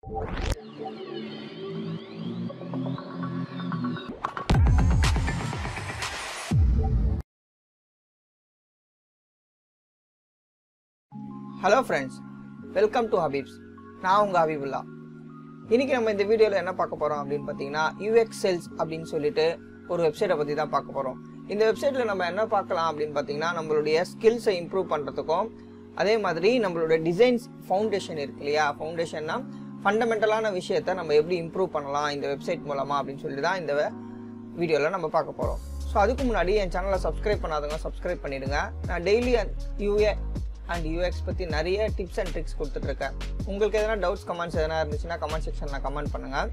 hello friends welcome to Habibs நான் உங்கள் ஹபீபுல்லா இன்னைக்கு நம்ம இந்த வீடியோவில் என்ன பார்க்க போகிறோம் அப்படின்னு பார்த்தீங்கன்னா யூஎக்ஸ் செல்ஸ் அப்படின்னு சொல்லிட்டு ஒரு வெப்சைட்டை பற்றி தான் பார்க்க போகிறோம் இந்த வெப்சைட்டில் நம்ம என்ன பார்க்கலாம் அப்படின்னு பார்த்தீங்கன்னா நம்மளுடைய ஸ்கில்ஸை இம்ப்ரூவ் பண்ணுறதுக்கும் அதே மாதிரி நம்மளோட டிசைன்ஸ் ஃபவுண்டேஷன் இருக்கு இல்லையா ஃபவுண்டேஷன்னா ஃபண்டமெண்டலான விஷயத்தை நம்ம எப்படி இம்ப்ரூவ் பண்ணலாம் இந்த வெப்சைட் மூலமாக அப்படின்னு சொல்லி தான் இந்த வீடியோவில் நம்ம பார்க்க போகிறோம் ஸோ அதுக்கு முன்னாடி என் சேனலை சப்ஸ்கிரைப் பண்ணாதவங்க சப்ஸ்கிரைப் பண்ணிடுங்க நான் டெய்லி யூஏ அண்ட் யூஎக்ஸ் பற்றி நிறைய டிப்ஸ் அண்ட் ட்ரிக்ஸ் கொடுத்துட்ருக்கேன் உங்களுக்கு எதனா டவுட்ஸ் கமெண்ட்ஸ் எதனா இருந்துச்சுன்னா கமெண்ட் செக்ஷனில் கமெண்ட் பண்ணுங்கள்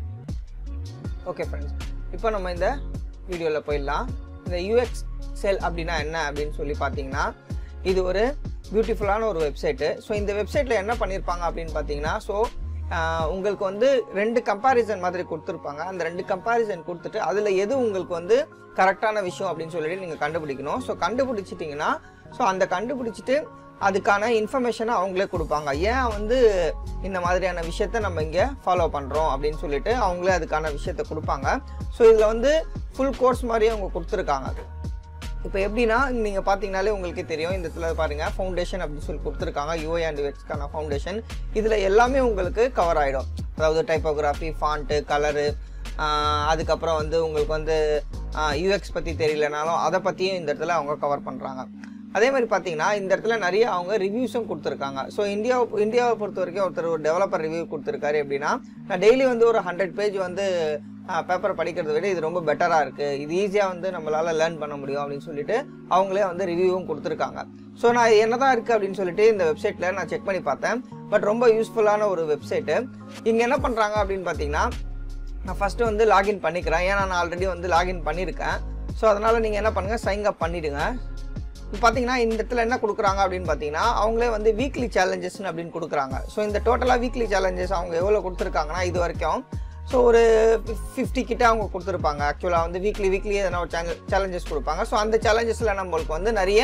ஓகே ஃப்ரெண்ட்ஸ் இப்போ நம்ம இந்த வீடியோவில் போயிடலாம் இந்த யூஎக்ஸ் செல் அப்படின்னா என்ன அப்படின்னு சொல்லி பார்த்தீங்கன்னா இது ஒரு பியூட்டிஃபுல்லான ஒரு வெப்சைட்டு ஸோ இந்த வெப்சைட்டில் என்ன பண்ணியிருப்பாங்க அப்படின்னு பார்த்தீங்கன்னா ஸோ உங்களுக்கு வந்து ரெண்டு கம்பேரிசன் மாதிரி கொடுத்துருப்பாங்க அந்த ரெண்டு கம்பேரிசன் கொடுத்துட்டு அதில் எது உங்களுக்கு வந்து கரெக்டான விஷயம் அப்படின்னு சொல்லிட்டு நீங்கள் கண்டுபிடிக்கணும் ஸோ கண்டுபிடிச்சிட்டிங்கன்னா ஸோ அந்த கண்டுபிடிச்சிட்டு அதுக்கான இன்ஃபர்மேஷனை அவங்களே கொடுப்பாங்க ஏன் வந்து இந்த மாதிரியான விஷயத்த நம்ம இங்கே ஃபாலோ பண்ணுறோம் அப்படின்னு சொல்லிட்டு அவங்களே அதுக்கான விஷயத்த கொடுப்பாங்க ஸோ இதில் வந்து ஃபுல் கோர்ஸ் மாதிரியே அவங்க கொடுத்துருக்காங்க இப்போ எப்படின்னா நீங்கள் பார்த்தீங்கனாலே உங்களுக்கே தெரியும் இந்த இடத்துல பாருங்கள் ஃபவுண்டேஷன் அப்படின்னு சொல்லி கொடுத்துருக்காங்க யூஏ அண்ட் வெக்ஸ்க்கான ஃபவுண்டேஷன் இதில் எல்லாமே உங்களுக்கு கவர் ஆகிடும் அதாவது டைப்போகிராஃபி ஃபாண்ட்டு கலரு அதுக்கப்புறம் வந்து உங்களுக்கு வந்து யூஎக்ஸ் பற்றி தெரியலனாலும் அதை பற்றியும் இந்த இடத்துல அவங்க கவர் பண்ணுறாங்க அதே மாதிரி பார்த்தீங்கன்னா இந்த இடத்துல நிறைய அவங்க ரிவ்யூஸும் கொடுத்துருக்காங்க ஸோ இந்தியாவை இந்தியாவை பொறுத்த வரைக்கும் ஒருத்தர் ஒரு டெவலப்பர் ரிவ்யூ கொடுத்துருக்காரு எப்படின்னா நான் டெய்லி வந்து ஒரு ஹண்ட்ரட் பேஜ் வந்து பேப்பர் படிக்கிறத விட இது ரொம்ப பெட்டராக இருக்குது இது ஈஸியாக வந்து நம்மளால் லேர்ன் பண்ண முடியும் அப்படின்னு சொல்லிட்டு அவங்களே வந்து ரிவ்யூவும் கொடுத்துருக்காங்க ஸோ நான் என்னதான் இருக்குது அப்படின்னு சொல்லிட்டு இந்த வெப்சைட்டில் நான் செக் பண்ணி பார்த்தேன் பட் ரொம்ப யூஸ்ஃபுல்லான ஒரு வெப்சைட்டு இங்கே என்ன பண்ணுறாங்க அப்படின்னு பார்த்தீங்கன்னா நான் ஃபஸ்ட்டு வந்து லாகின் பண்ணிக்கிறேன் ஏன்னா நான் ஆல்ரெடி வந்து லாகின் பண்ணியிருக்கேன் ஸோ அதனால் நீங்கள் என்ன பண்ணுங்கள் சைன் அப் பண்ணிவிடுங்க இப்போ பார்த்தீங்கன்னா இந்த இடத்துல என்ன கொடுக்குறாங்க அப்படின்னு பார்த்தீங்கன்னா அவங்களே வந்து வீக்லி சேலஞ்சஸ்னு அப்படின்னு கொடுக்குறாங்க ஸோ இந்த டோட்டலாக வீக்லி சேலஞ்சஸ் அவங்க எவ்வளோ கொடுத்துருக்காங்கன்னா இது வரைக்கும் ஸோ ஒரு ஃபிஃப்டி கிட்ட அவங்க கொடுத்துருப்பாங்க ஆக்சுவலாக வந்து வீக்லி வீக்லி எதனா ஒரு சேனல் சேலஞ்சஸ் கொடுப்பாங்க ஸோ அந்த சேலஞ்சஸில் நம்மளுக்கு வந்து நிறைய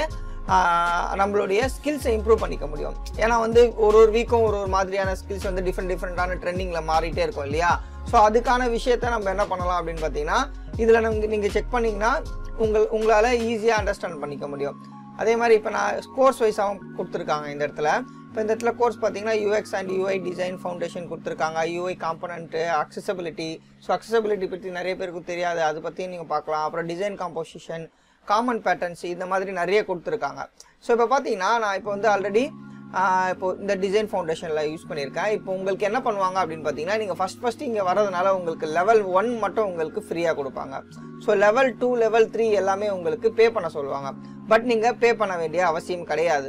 நம்மளுடைய ஸ்கில்ஸை இம்ப்ரூவ் பண்ணிக்க முடியும் ஏன்னா வந்து ஒரு ஒரு வீக்கும் ஒரு ஒரு மாதிரியான ஸ்கில்ஸ் வந்து டிஃப்ரெண்ட் டிஃப்ரெண்ட்டான ட்ரெண்டிங்கில் மாறிட்டே இருக்கும் இல்லையா ஸோ அதுக்கான விஷயத்த நம்ம என்ன பண்ணலாம் அப்படின்னு பார்த்தீங்கன்னா இதில் நம்ம நீங்கள் செக் பண்ணிங்கன்னா உங்கள் உங்களால் ஈஸியாக அண்டர்ஸ்டாண்ட் பண்ணிக்க முடியும் அதே மாதிரி இப்போ நான் கோர்ஸ் வைஸாகவும் கொடுத்துருக்காங்க இந்த இடத்துல இப்போ இந்த இடத்துல கோர்ஸ் பார்த்தீங்கன்னா UX and UI design foundation கொடுத்துருக்காங்க UI component accessibility so accessibility பற்றி நிறைய பேருக்கு தெரியாது அதை பற்றியும் நீங்கள் பார்க்கலாம் அப்புறம் டிசைன் காம்போசிஷன் காமன் பேட்டர்ன்ஸ் இந்த மாதிரி நிறைய கொடுத்துருக்காங்க ஸோ இப்போ பார்த்தீங்கன்னா நான் இப்போ வந்து ஆல்ரெடி இப்போ இந்த டிசைன் ஃபவுண்டேஷனில் யூஸ் பண்ணியிருக்கேன் இப்போ உங்களுக்கு என்ன பண்ணுவாங்க அப்படின்னு பார்த்தீங்கன்னா நீங்கள் ஃபஸ்ட் ஃபஸ்ட் இங்கே வரதுனால உங்களுக்கு லெவல் ஒன் மட்டும் உங்களுக்கு ஃப்ரீயாக கொடுப்பாங்க so level two level three எல்லாமே உங்களுக்கு பே பண்ண சொல்லுவாங்க பட் நீங்கள் பே பண்ண வேண்டிய அவசியம் கிடையாது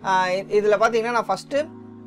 இதில் பார்த்தீங்கன்னா நான் ஃபஸ்ட்டு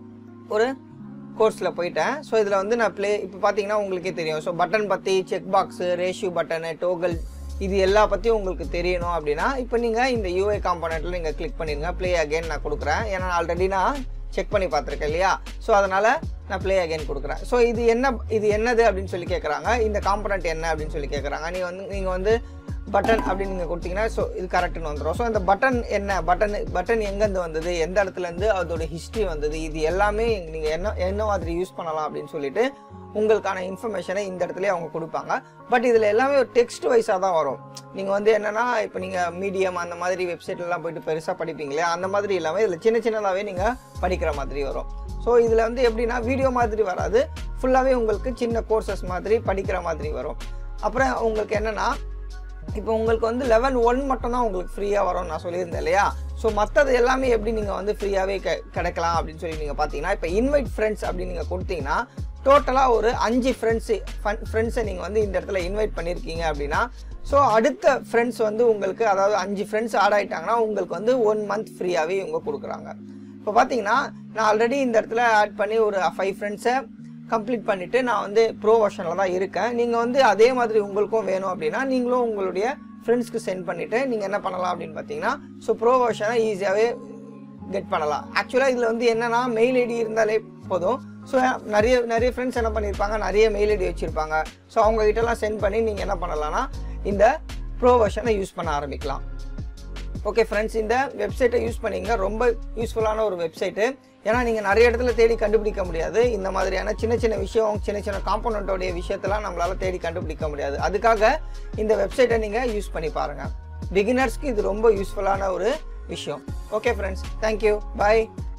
ஒரு கோர்ஸில் போயிட்டேன் ஸோ இதில் வந்து நான் ப்ளே இப்போ பார்த்தீங்கன்னா உங்களுக்கே தெரியும் ஸோ பட்டன் பற்றி check box ratio button toggle இது எல்லா பற்றியும் உங்களுக்கு தெரியணும் அப்படின்னா இப்போ நீங்கள் இந்த யூஐ காம்பனண்ட்டில் நீங்கள் கிளிக் பண்ணிடுங்க ப்ளே அகைன் நான் கொடுக்குறேன் ஏன்னா ஆல்ரெடி நான் செக் பண்ணி பார்த்துருக்கேன் இல்லையா ஸோ அதனால் நான் ப்ளே அகைன் கொடுக்குறேன் ஸோ இது என்ன இது என்னது அப்படின்னு சொல்லி கேட்குறாங்க இந்த காம்பனண்ட் என்ன அப்படின்னு சொல்லி கேட்குறாங்க நீங்கள் வந்து நீங்கள் வந்து பட்டன் அப்படின்னு நீங்கள் கொடுத்தீங்கன்னா ஸோ இது கரெக்டுன்னு வந்துடும் ஸோ இந்த பட்டன் என்ன பட்டன் பட்டன் எங்கேருந்து வந்தது எந்த இடத்துலேருந்து அதோட ஹிஸ்ட்ரி வந்தது இது எல்லாமே நீங்கள் என்ன என்ன மாதிரி யூஸ் பண்ணலாம் அப்படின்னு சொல்லிட்டு உங்களுக்கான இன்ஃபர்மேஷனை இந்த இடத்துல அவங்க கொடுப்பாங்க பட் இதில் எல்லாமே ஒரு டெக்ஸ்ட் வைஸாக தான் வரும் நீங்கள் வந்து என்னென்னா இப்போ நீங்கள் மீடியம் அந்த மாதிரி வெப்சைட்லலாம் போயிட்டு பெருசாக படிப்பீங்களே அந்த மாதிரி இல்லாமல் இதில் சின்ன சின்னதாகவே நீங்கள் படிக்கிற மாதிரி வரும் ஸோ இதில் வந்து எப்படின்னா வீடியோ மாதிரி வராது ஃபுல்லாகவே உங்களுக்கு சின்ன கோர்சஸ் மாதிரி படிக்கிற மாதிரி வரும் அப்புறம் உங்களுக்கு என்னென்னா இப்போ உங்களுக்கு வந்து லெவன் ஒன் மட்டும் தான் உங்களுக்கு ஃப்ரீயாக வரும்னு நான் சொல்லியிருந்தேன் இல்லையா ஸோ மற்றது எல்லாமே எப்படி நீங்கள் வந்து ஃப்ரீயாகவே கெ கிடைக்கலாம் அப்படின்னு சொல்லி நீங்கள் பார்த்தீங்கன்னா இப்போ இன்வைட் ஃப்ரெண்ட்ஸ் அப்படின்னு நீங்கள் கொடுத்தீங்கன்னா டோட்டலாக ஒரு அஞ்சு ஃப்ரெண்ட்ஸு ஃபன் ஃப்ரெண்ட்ஸை நீங்கள் வந்து இந்த இடத்துல இன்வைட் பண்ணியிருக்கீங்க அப்படின்னா ஸோ அடுத்த ஃப்ரெண்ட்ஸ் வந்து உங்களுக்கு அதாவது அஞ்சு ஃப்ரெண்ட்ஸ் ஆட் ஆகிட்டாங்கன்னா உங்களுக்கு வந்து ஒன் மந்த் ஃப்ரீயாகவே இவங்க கொடுக்குறாங்க இப்போ பார்த்தீங்கன்னா நான் ஆல்ரெடி இந்த இடத்துல ஆட் பண்ணி ஒரு ஃபைவ் ஃப்ரெண்ட்ஸை கம்ப்ளீட் பண்ணிவிட்டு நான் வந்து ப்ரோ வெர்ஷனில் தான் இருக்கேன் நீங்கள் வந்து அதே மாதிரி உங்களுக்கும் வேணும் அப்படின்னா நீங்களும் உங்களுடைய ஃப்ரெண்ட்ஸ்க்கு சென்ட் பண்ணிவிட்டு நீங்கள் என்ன பண்ணலாம் அப்படின்னு பார்த்தீங்கன்னா ஸோ ப்ரோ வெர்ஷனை ஈஸியாகவே கெட் பண்ணலாம் ஆக்சுவலாக இதில் வந்து என்னென்னா மெயில் ஐடி இருந்தாலே போதும் ஸோ நிறைய நிறைய ஃப்ரெண்ட்ஸ் என்ன பண்ணியிருப்பாங்க நிறைய மெயில் ஐடி வச்சுருப்பாங்க ஸோ அவங்ககிட்டலாம் சென்ட் பண்ணி நீங்கள் என்ன பண்ணலாம்னா இந்த ப்ரோ வெர்ஷனை யூஸ் பண்ண ஆரம்பிக்கலாம் ஓகே ஃப்ரெண்ட்ஸ் இந்த வெப்சைட்டை யூஸ் பண்ணிங்க ரொம்ப யூஸ்ஃபுல்லான ஒரு வெப்சைட்டு ஏன்னா நீங்கள் நிறைய இடத்துல தேடி கண்டுபிடிக்க முடியாது இந்த மாதிரியான சின்ன சின்ன விஷயம் சின்ன சின்ன காம்போனண்ட்டோடைய விஷயத்தெல்லாம் நம்மளால் தேடி கண்டுபிடிக்க முடியாது அதுக்காக இந்த வெப்சைட்டை நீங்கள் யூஸ் பண்ணி பாருங்கள் பிகினர்ஸ்க்கு இது ரொம்ப யூஸ்ஃபுல்லான ஒரு விஷயம் ஓகே ஃப்ரெண்ட்ஸ் தேங்க்யூ பாய்